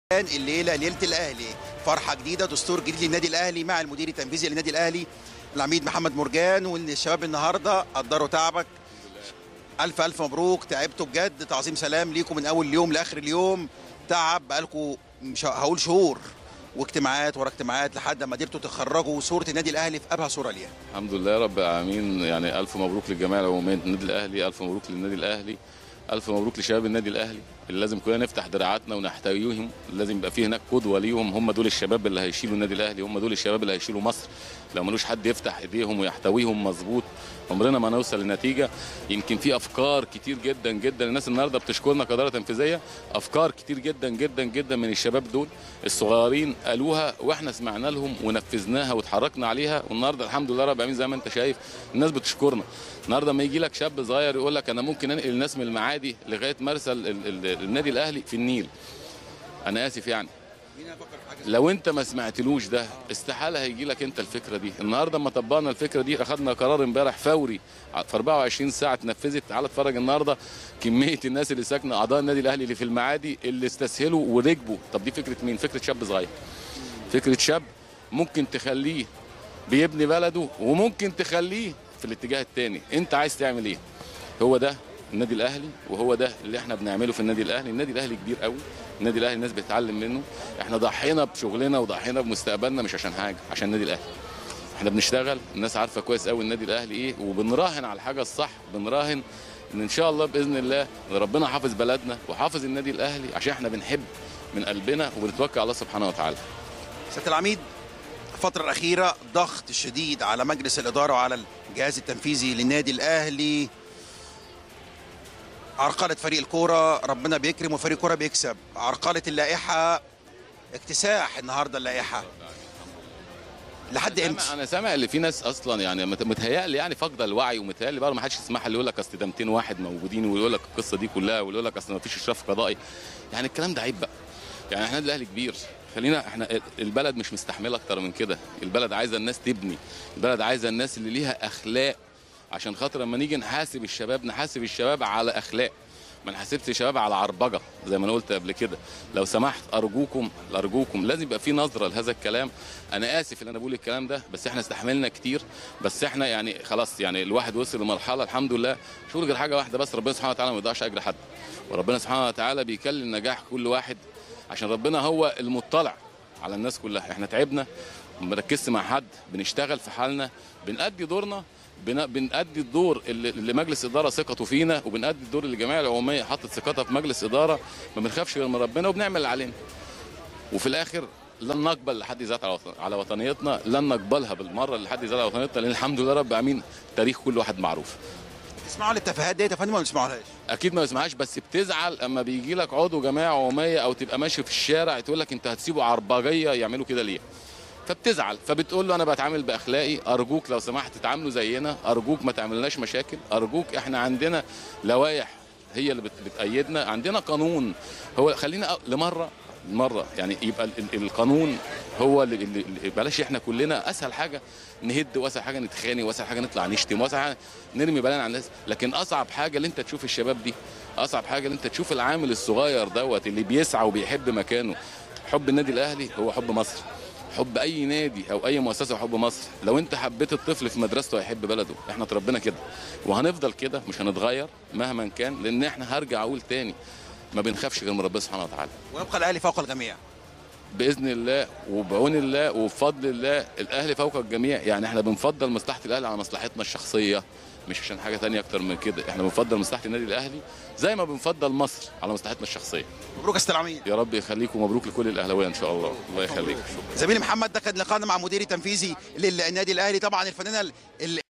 الليله ليله الاهلي فرحه جديده دستور جديد للنادي الاهلي مع المدير التنفيذي للنادي الاهلي العميد محمد مرجان والشباب النهارده قدروا تعبك الف الف مبروك تعبتوا بجد تعظيم سلام ليكم من اول اليوم لاخر اليوم تعب بقالكم مش هقول شهور واجتماعات ورا اجتماعات لحد ما قدرتوا تخرجوا صوره النادي الاهلي في ابهى صوره ليها الحمد لله رب العالمين يعني الف مبروك للجميع العموميه النادي الاهلي الف مبروك للنادي الاهلي الف مبروك لشباب النادي الاهلي اللي لازم كلنا نفتح دراعاتنا ونحتويهم لازم يبقى في هناك قدوه ليهم هم دول الشباب اللي هيشيلوا النادي الاهلي هم دول الشباب اللي هيشيلوا مصر لو ملوش حد يفتح ايديهم ويحتويهم مظبوط عمرنا ما نوصل لنتيجه يمكن في افكار كتير جدا جدا الناس النهارده بتشكرنا كاداره تنفيذيه افكار كتير جدا جدا جدا من الشباب دول الصغيرين قالوها واحنا سمعنا لهم ونفذناها واتحركنا عليها والنهارده الحمد لله رب العالمين زي ما انت شايف الناس بتشكرنا النهارده لما يجي لك شاب صغير يقول لك انا ممكن انقل الناس من المعادي لغايه مرسى ال- ال- ال- النادي الاهلي في النيل انا اسف يعني لو انت ما سمعتلوش ده استحاله هيجي لك انت الفكره دي النهارده لما طبقنا الفكره دي اخذنا قرار امبارح فوري في 24 ساعه اتنفذت تعال اتفرج النهارده كميه الناس اللي ساكنه اعضاء النادي الاهلي اللي في المعادي اللي استسهلوا وركبوا طب دي فكره مين فكره شاب صغير فكره شاب ممكن تخليه بيبني بلده وممكن تخليه في الاتجاه الثاني انت عايز تعمل ايه هو ده النادي الاهلي وهو ده اللي احنا بنعمله في النادي الاهلي النادي الاهلي كبير قوي النادي الاهلي الناس بتتعلم منه احنا ضحينا بشغلنا وضحينا بمستقبلنا مش عشان حاجه عشان النادي الاهلي احنا بنشتغل الناس عارفه كويس قوي النادي الاهلي ايه وبنراهن على الحاجه الصح بنراهن ان ان شاء الله باذن الله ان ربنا حافظ بلدنا وحافظ النادي الاهلي عشان احنا بنحب من قلبنا وبنتوكل على الله سبحانه وتعالى سياده العميد الفترة الأخيرة ضغط شديد على مجلس الإدارة وعلى الجهاز التنفيذي للنادي الأهلي عرقلة فريق الكورة ربنا بيكرم وفريق الكورة بيكسب عرقلة اللائحة اكتساح النهاردة اللائحة لحد أنا امتى؟ سامع- انا سامع اللي في ناس اصلا يعني مت- متهيألي يعني فاقده الوعي ومتهيألي بقى ما حدش يسمعها اللي يقول لك اصل ده 200 واحد موجودين ويقول لك القصه دي كلها ويقول لك اصل ما فيش اشراف قضائي يعني الكلام ده عيب بقى يعني احنا النادي الاهلي كبير خلينا احنا البلد مش مستحمله اكتر من كده البلد عايزه الناس تبني البلد عايزه الناس اللي ليها اخلاق عشان خاطر لما نيجي نحاسب الشباب نحاسب الشباب على اخلاق ما نحاسبش الشباب على عربجه زي ما انا قلت قبل كده لو سمحت ارجوكم ارجوكم لازم يبقى في نظره لهذا الكلام انا اسف ان انا بقول الكلام ده بس احنا استحملنا كتير بس احنا يعني خلاص يعني الواحد وصل لمرحله الحمد لله مش هقول غير حاجه واحده بس ربنا سبحانه وتعالى ما يضيعش اجر حد وربنا سبحانه وتعالى بيكلم نجاح كل واحد عشان ربنا هو المطلع على الناس كلها احنا تعبنا ما بنركزش مع حد بنشتغل في حالنا بنأدي دورنا بن- بنأدي الدور اللي اللي مجلس إدارة ثقته فينا وبنأدي الدور اللي الجمعية العمومية حطت ثقتها في مجلس إدارة ما بنخافش غير من ربنا وبنعمل اللي علينا وفي الآخر لن نقبل لحد يزاد على وطن- على وطنيتنا لن نقبلها بالمرة لحد يزاد على وطنيتنا لأن الحمد لله رب العالمين تاريخ كل واحد معروف تسمعوا التفاهات ديت يا فندم ولا ما تسمعوهاش؟ اكيد ما بسمعهاش بس بتزعل اما بيجي لك عضو جمعيه عموميه او تبقى ماشي في الشارع تقول لك انت هتسيبه عربجيه يعملوا كده ليه فبتزعل فبتقول له انا بتعامل باخلاقي ارجوك لو سمحت تعاملوا زينا ارجوك ما تعملناش مشاكل ارجوك احنا عندنا لوائح هي اللي بت- بتأيدنا عندنا قانون هو خلينا أ- لمره مره يعني يبقى ال- ال- القانون هو اللي, اللي اللي- بلاش احنا كلنا اسهل حاجه نهد واسهل حاجه نتخانق واسهل حاجه نطلع نشتم واسهل حاجه نرمي بلان على الناس لكن اصعب حاجه اللي انت تشوف الشباب دي اصعب حاجه اللي انت تشوف العامل الصغير دوت اللي بيسعى وبيحب مكانه حب النادي الاهلي هو حب مصر حب اي نادي او اي مؤسسه حب مصر لو انت حبيت الطفل في مدرسته هيحب بلده احنا اتربينا كده وهنفضل كده مش هنتغير مهما كان لان احنا هرجع اقول تاني ما بنخافش غير من ربنا سبحانه وتعالى ويبقى الأهلي فوق الجميع باذن الله وبعون الله وبفضل الله الاهلي فوق الجميع يعني احنا بنفضل مصلحه الاهلي على مصلحتنا الشخصيه مش عشان حاجه تانية اكتر من كده احنا بنفضل مصلحه النادي الاهلي زي ما بنفضل مصر على مصلحتنا الشخصيه مبروك يا سياده العميد يا رب يخليكم ومبروك لكل الاهلاويه ان شاء الله الله يخليك زميلي محمد ده كان لقاءنا مع مدير تنفيذي للنادي الاهلي طبعا الفنانه ال-